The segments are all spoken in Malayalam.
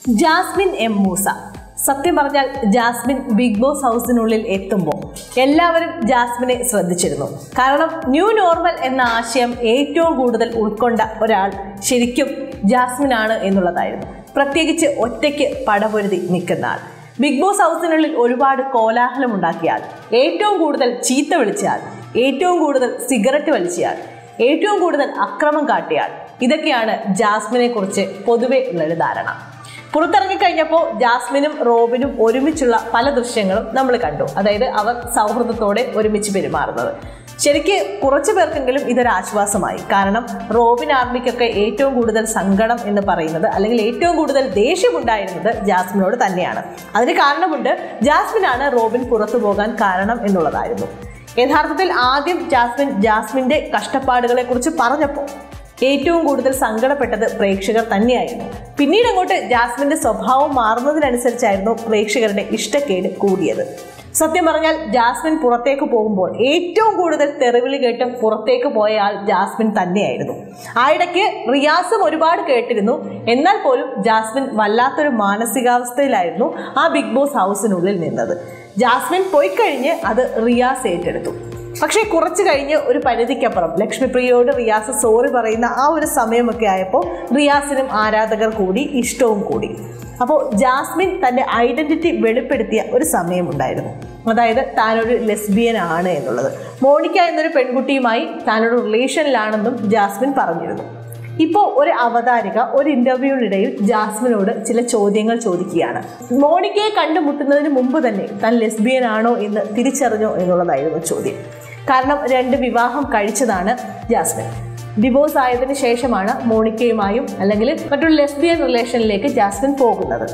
ജാസ്മിൻ എം മൂസ സത്യം പറഞ്ഞാൽ ജാസ്മിൻ ബിഗ് ബോസ് ഹൗസിനുള്ളിൽ എത്തുമ്പോൾ എല്ലാവരും ജാസ്മിനെ ശ്രദ്ധിച്ചിരുന്നു കാരണം ന്യൂ നോർമൽ എന്ന ആശയം ഏറ്റവും കൂടുതൽ ഉൾക്കൊണ്ട ഒരാൾ ശരിക്കും ജാസ്മിൻ ആണ് എന്നുള്ളതായിരുന്നു പ്രത്യേകിച്ച് ഒറ്റയ്ക്ക് പടപൊരുതി നിൽക്കുന്ന ആൾ ബിഗ് ബോസ് ഹൗസിനുള്ളിൽ ഒരുപാട് കോലാഹലം ഉണ്ടാക്കിയ ആൾ ഏറ്റവും കൂടുതൽ ചീത്ത വിളിച്ചയാൾ ഏറ്റവും കൂടുതൽ സിഗരറ്റ് വലിച്ചയാൾ ഏറ്റവും കൂടുതൽ അക്രമം കാട്ടിയാൾ ഇതൊക്കെയാണ് ജാസ്മിനെ കുറിച്ച് പൊതുവെ ഉള്ളൊരു ധാരണ പുറത്തിറങ്ങിക്കഴിഞ്ഞപ്പോൾ ജാസ്മിനും റോബിനും ഒരുമിച്ചുള്ള പല ദൃശ്യങ്ങളും നമ്മൾ കണ്ടു അതായത് അവർ സൗഹൃദത്തോടെ ഒരുമിച്ച് പെരുമാറുന്നത് ശരിക്ക് കുറച്ചു പേർക്കെങ്കിലും ഇതൊരു ആശ്വാസമായി കാരണം റോബിൻ ആർമിക്കൊക്കെ ഏറ്റവും കൂടുതൽ സങ്കടം എന്ന് പറയുന്നത് അല്ലെങ്കിൽ ഏറ്റവും കൂടുതൽ ദേഷ്യമുണ്ടായിരുന്നത് ജാസ്മിനോട് തന്നെയാണ് അതിന് കാരണമുണ്ട് ജാസ്മിനാണ് റോബിൻ പുറത്തു പോകാൻ കാരണം എന്നുള്ളതായിരുന്നു യഥാർത്ഥത്തിൽ ആദ്യം ജാസ്മിൻ ജാസ്മിന്റെ കഷ്ടപ്പാടുകളെ കുറിച്ച് പറഞ്ഞപ്പോൾ ഏറ്റവും കൂടുതൽ സങ്കടപ്പെട്ടത് പ്രേക്ഷകർ തന്നെയായിരുന്നു പിന്നീട് അങ്ങോട്ട് ജാസ്മിന്റെ സ്വഭാവം മാറുന്നതിനനുസരിച്ചായിരുന്നു പ്രേക്ഷകരുടെ ഇഷ്ടക്കേട് കൂടിയത് സത്യം പറഞ്ഞാൽ ജാസ്മിൻ പുറത്തേക്ക് പോകുമ്പോൾ ഏറ്റവും കൂടുതൽ തെറിവിളി കേട്ട് പുറത്തേക്ക് പോയ ആൾ ജാസ്മിൻ തന്നെയായിരുന്നു ആ ഇടയ്ക്ക് റിയാസും ഒരുപാട് കേട്ടിരുന്നു എന്നാൽ പോലും ജാസ്മിൻ വല്ലാത്തൊരു മാനസികാവസ്ഥയിലായിരുന്നു ആ ബിഗ് ബോസ് ഹൗസിനുള്ളിൽ നിന്നത് ജാസ്മിൻ പോയി കഴിഞ്ഞ് അത് റിയാസ് ഏറ്റെടുത്തു പക്ഷേ കുറച്ച് കഴിഞ്ഞ് ഒരു പരിധിക്കപ്പുറം ലക്ഷ്മിപ്രിയയോട് റിയാസ് സോറി പറയുന്ന ആ ഒരു സമയമൊക്കെ ആയപ്പോൾ റിയാസിനും ആരാധകർ കൂടി ഇഷ്ടവും കൂടി അപ്പോൾ ജാസ്മിൻ തൻ്റെ ഐഡന്റിറ്റി വെളിപ്പെടുത്തിയ ഒരു സമയമുണ്ടായിരുന്നു അതായത് താനൊരു ലെസ്ബിയൻ ആണ് എന്നുള്ളത് മോണിക്ക എന്നൊരു പെൺകുട്ടിയുമായി താനൊരു റിലേഷനിലാണെന്നും ജാസ്മിൻ പറഞ്ഞിരുന്നു ഇപ്പോൾ ഒരു അവതാരിക ഒരു ഇന്റർവ്യൂവിനിടയിൽ ജാസ്മിനോട് ചില ചോദ്യങ്ങൾ ചോദിക്കുകയാണ് മോണിക്കയെ കണ്ടുമുട്ടുന്നതിന് മുമ്പ് തന്നെ താൻ ലെസ്ബിയൻ ആണോ എന്ന് തിരിച്ചറിഞ്ഞോ എന്നുള്ളതായിരുന്നു ചോദ്യം കാരണം രണ്ട് വിവാഹം കഴിച്ചതാണ് ജാസ്മിൻ ഡിവോഴ്സ് ആയതിനു ശേഷമാണ് മോണിക്കയുമായും അല്ലെങ്കിൽ മറ്റൊരു ലെസ്ബിയൻ റിലേഷനിലേക്ക് ജാസ്മിൻ പോകുന്നത്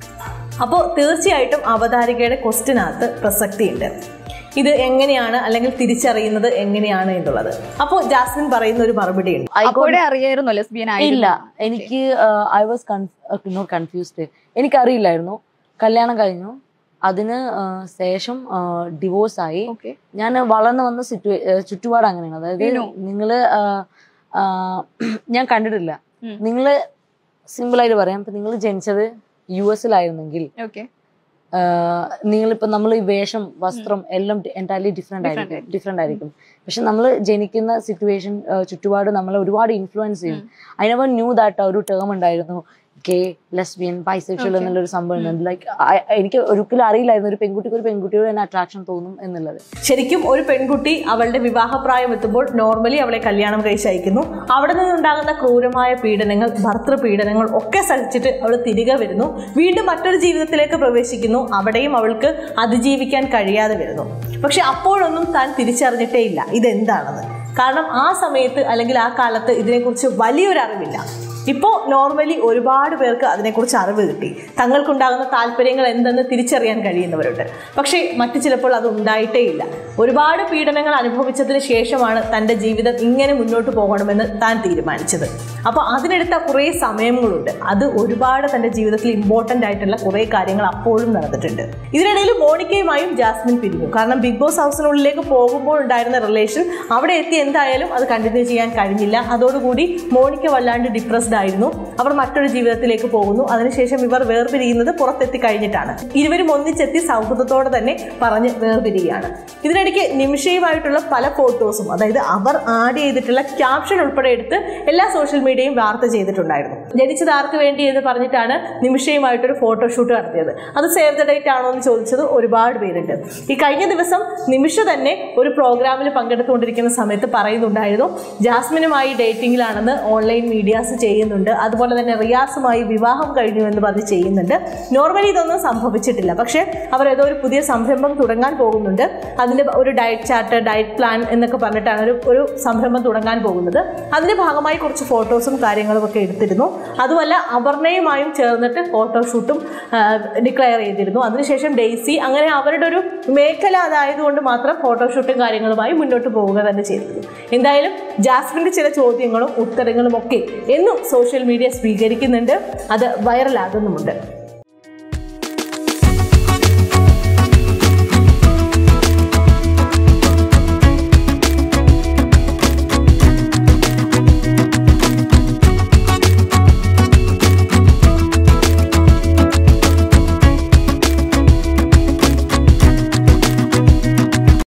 അപ്പോൾ തീർച്ചയായിട്ടും അവതാരികയുടെ ക്വസ്റ്റിനകത്ത് പ്രസക്തിയുണ്ട് ഇത് എങ്ങനെയാണ് അല്ലെങ്കിൽ തിരിച്ചറിയുന്നത് എങ്ങനെയാണ് എന്നുള്ളത് അപ്പോൾ ജാസ്മിൻ പറയുന്ന ഒരു മറുപടി ഉണ്ട് അപ്പോഴേ അറിയായിരുന്നു ലെസ്ബിയൻ ഇല്ല എനിക്ക് ഐ വാസ് നോട്ട് കൺഫ്യൂസ്ഡ് എനിക്കറിയില്ലായിരുന്നു കല്യാണം കഴിഞ്ഞു അതിന് ആ, ശേഷം ഡിവോഴ്സ് ആയി ഓക്കെ ഞാൻ വളർന്നു വന്ന സിറ്റുവേ ചുറ്റുപാട് അങ്ങനെയാണ് അതായത് വിനു. നിങ്ങള് ആ, ആ, ഞാൻ കണ്ടിട്ടില്ല ഉം. നിങ്ങള് സിമ്പിൾ ആയിട്ട് പറയാം ഇപ്പൊ നിങ്ങൾ ജനിച്ചത് യു എസിലായിരുന്നെങ്കിൽ ഓക്കെ നിങ്ങളിപ്പോ നമ്മൾ ഈ വേഷം വസ്ത്രം എല്ലാം എൻറ്റയർലി ഡിഫറെന്റ് ആയിരിക്കും ഡിഫറെന്റ് ആയിരിക്കും പക്ഷെ നമ്മൾ ജനിക്കുന്ന സിറ്റുവേഷൻ ചുറ്റുപാട് നമ്മളെ ഒരുപാട് ഇൻഫ്ലുവൻസ് ചെയ്യും ഐ നെവർ ന്യൂ ദാറ്റ് ഒരു ടേം ഉണ്ടായിരുന്നു ഗേ ലെസ്ബിയൻ ബൈസെക്ഷൽ Okay. എന്നുള്ളൊരു സംഭവം ഉണ്ട് ലൈക്ക് എനിക്ക് ഒരിക്കലും അറിയില്ലായിരുന്നു ഒരു പെൺകുട്ടിക്ക് ഒരു പെൺകുട്ടിയോട് തന്നെ അട്രാക്ഷൻ തോന്നും എന്നുള്ളത് ശരിക്കും ഒരു പെൺകുട്ടി അവളുടെ വിവാഹപ്രായം എത്തുമ്പോൾ നോർമലി അവളെ കല്യാണം കഴിച്ച് അയക്കുന്നു അവിടെ നിന്നുണ്ടാകുന്ന ക്രൂരമായ പീഡനങ്ങൾ ഭർത്തൃ പീഡനങ്ങൾ ഒക്കെ സഹിച്ചിട്ട് അവൾ തിരികെ വരുന്നു വീണ്ടും മറ്റൊരു ജീവിതത്തിലേക്ക് പ്രവേശിക്കുന്നു അവിടെയും അവൾക്ക് അതിജീവിക്കാൻ കഴിയാതെ വരുന്നു പക്ഷെ അപ്പോഴൊന്നും താൻ തിരിച്ചറിഞ്ഞിട്ടേ ഇല്ല ഇതെന്താണെന്ന് കാരണം ആ സമയത്ത് അല്ലെങ്കിൽ ആ കാലത്ത് ഇതിനെക്കുറിച്ച് വലിയൊരു അറിവില്ല ഇപ്പോൾ നോർമലി ഒരുപാട് പേർക്ക് അതിനെക്കുറിച്ച് അറിവ് കിട്ടി തങ്ങൾക്കുണ്ടാകുന്ന താല്പര്യങ്ങൾ എന്തെന്ന് തിരിച്ചറിയാൻ കഴിയുന്നവരുണ്ട് പക്ഷേ മറ്റു ചിലപ്പോൾ അത് ഉണ്ടായിട്ടേ ഇല്ല ഒരുപാട് പീഡനങ്ങൾ അനുഭവിച്ചതിന് ശേഷമാണ് തൻ്റെ ജീവിതം ഇങ്ങനെ മുന്നോട്ട് പോകണമെന്ന് താൻ തീരുമാനിച്ചത് അപ്പോൾ അതിനെടുത്ത കുറേ സമയങ്ങളുണ്ട് അത് ഒരുപാട് തൻ്റെ ജീവിതത്തിൽ ഇമ്പോർട്ടൻ്റ് ആയിട്ടുള്ള കുറേ കാര്യങ്ങൾ അപ്പോഴും നടന്നിട്ടുണ്ട് ഇതിനിടയിൽ മോണിക്കയുമായും ജാസ്മിൻ പിരിഞ്ഞു കാരണം ബിഗ് ബോസ് ഹൗസിനുള്ളിലേക്ക് പോകുമ്പോൾ ഉണ്ടായിരുന്ന റിലേഷൻ അവിടെ എത്തി എന്തായാലും അത് കണ്ടിന്യൂ ചെയ്യാൻ കഴിഞ്ഞില്ല അതോടുകൂടി മോണിക്ക വല്ലാണ്ട് ഡിപ്രസ്ഡ് ആയിരുന്നു അവർ മറ്റൊരു ജീവിതത്തിലേക്ക് പോകുന്നു അതിനുശേഷം ഇവർ വേർപിരിയുന്നത് പുറത്തെത്തി കഴിഞ്ഞിട്ടാണ് ഇരുവരും ഒന്നിച്ചെത്തി സൗഹൃദത്തോടെ തന്നെ പറഞ്ഞ് വേർപിരിയുകയാണ് ഇതിനിടയ്ക്ക് നിമിഷയുമായിട്ടുള്ള പല ഫോട്ടോസും അതായത് അവർ ആഡ് ചെയ്തിട്ടുള്ള ക്യാപ്ഷൻ ഉൾപ്പെടെ എടുത്ത് എല്ലാ സോഷ്യൽ മീഡിയയും വാർത്ത ചെയ്തിട്ടുണ്ടായിരുന്നു ജനിച്ചത് ആർക്ക് വേണ്ടി എന്ന് പറഞ്ഞിട്ടാണ് നിമിഷയുമായിട്ടൊരു ഫോട്ടോഷൂട്ട് നടത്തിയത് അത് സേവ് ദ ഡേറ്റ് ആണോ എന്ന് ചോദിച്ചത് ഒരുപാട് പേരുണ്ട് ഈ കഴിഞ്ഞ ദിവസം നിമിഷ തന്നെ ഒരു പ്രോഗ്രാമിൽ പങ്കെടുത്തുകൊണ്ടിരിക്കുന്ന സമയത്ത് പറയുന്നുണ്ടായിരുന്നു ജാസ്മിനുമായി ഡേറ്റിംഗിലാണെന്ന് ഓൺലൈൻ മീഡിയാസ് ചെയ്യുന്നുണ്ട് അതുപോലെ തന്നെ റിയാസുമായി വിവാഹം കഴിഞ്ഞു എന്ന് പറഞ്ഞ് ചെയ്യുന്നുണ്ട് നോർമലി ഇതൊന്നും സംഭവിച്ചിട്ടില്ല പക്ഷേ അവർ ഏതോ ഒരു പുതിയ സംരംഭം തുടങ്ങാൻ പോകുന്നുണ്ട് അതിൻ്റെ ഒരു ഡയറ്റ് ചാർട്ട് ഡയറ്റ് പ്ലാൻ എന്നൊക്കെ പറഞ്ഞിട്ടാണ് ഒരു ഒരു സംരംഭം തുടങ്ങാൻ പോകുന്നത് അതിൻ്റെ ഭാഗമായി കുറച്ച് ഫോട്ടോസും കാര്യങ്ങളും ഒക്കെ എടുത്തിരുന്നു അതുമല്ല അപർണയുമായും ചേർന്നിട്ട് ഫോട്ടോഷൂട്ടും ഡിക്ലെയർ ചെയ്തിരുന്നു അതിനുശേഷം ഡെയ്സി അങ്ങനെ അവരുടെ ഒരു മേഖല അതായതുകൊണ്ട് മാത്രം ഫോട്ടോഷൂട്ടും കാര്യങ്ങളുമായി മുന്നോട്ട് പോവുക തന്നെ ചെയ്തിരുന്നു എന്തായാലും ജാസ്മിൻ്റെ ചില ചോദ്യങ്ങളും ഉത്തരങ്ങളും ഒക്കെ എന്നും സോഷ്യൽ മീഡിയ സ്വീകരിക്കുന്നുണ്ട് അത് വൈറലാകുന്നുമുണ്ട്